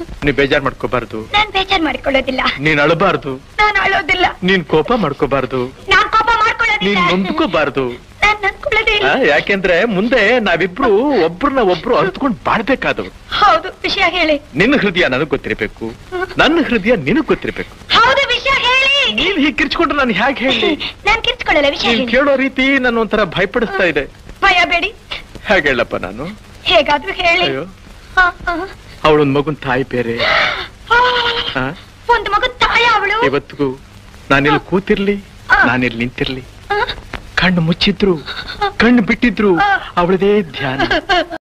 ನೀ ಬೇಜಾರ್ ಮಾಡ್ಕೋಬಾರ್ದು ನಾನ್ ಬೇಜಾರ್ ಮಾಡ್ಕೊಳ್ಳೋದಿಲ್ಲ ನೀನ್ ಅಳಬಾರ್ದು ನಾನ್ ಅಳೋದಿಲ್ಲ ನೀನ್ ಕೋಪ ಮಾಡ್ಕೋಬಾರ್ದು ನಾನ್ ಕೋಪ ನೀನ್ ಮಾಡ್ಕೊಳ್ಳೋದಿಲ್ಲ ನೊಂದ್ಕೋಬಾರ್ದು ನಾನ್ ನನ್ಕೊಳ್ಳೋದೇ ಆ, ಇಲ್ಲ ಯಾಕೆಂದ್ರೆ ಮುಂದೆ ನಾವಿಬ್ರು ಒಬ್ರನ್ನ ಒಬ್ರು ಅರ್ತ್ಕೊಂಡ್ ಬಾಳ್ಬೇಕಾದವ್ರು ಹೌದು ವಿಷಯ ಹೇಳಿ ನಿನ್ನ ಹೃದಯ ನನಗ್ ಗೊತ್ತಿರ್ಬೇಕು ನನ್ನ ಹೃದಯ ನಿನಗ್ ಗೊತ್ತಿರ್ಬೇಕು ಹೌದು ವಿಷಯ ಹೇಳಿ ನೀನ್ ಹೀಗ್ ಕಿರ್ಚ್ಕೊಂಡ್ರೆ ನಾನು ಹೇಗೆ ಹೇಳಿ ನಾನ್ ಕಿರ್ಚ್ಕೊಳ್ಳಲ್ಲ ವಿಷಯ ನೀನ್ ಹೇಳಿ ಕೇಳೋ ರೀತಿ ನನ್ನ ಒಂಥರ ಭಯಪಡಿಸ್ತಾ ಇದೆ ಭಯ ಬೇಡಿ ಹೇಗೆ ಹೇಳಪ್ಪ ನಾನು ಹೇಗಾದ್ರೂ ಹೇಳಿ ಅಯ್ಯೋ ಆ, ಆ. ಅವಳೊಂದ್ ಮಗುನ್ ತಾಯಿ ಬೇರೆ ಆ, ಆ, ಒಂದು ಮಗು ತಾಯ ಅವಳು ಇವತ್ತಿಗೂ ನಾನಿಲ್ಲಿ ಕೂತಿರ್ಲಿ ನಾನಿಲ್ಲಿ ನಿಂತಿರ್ಲಿ ಆ, ಕಣ್ಣು ಮುಚ್ಚಿದ್ರು ಕಣ್ಣು ಬಿಟ್ಟಿದ್ರು ಅವಳದೇ ಧ್ಯಾನ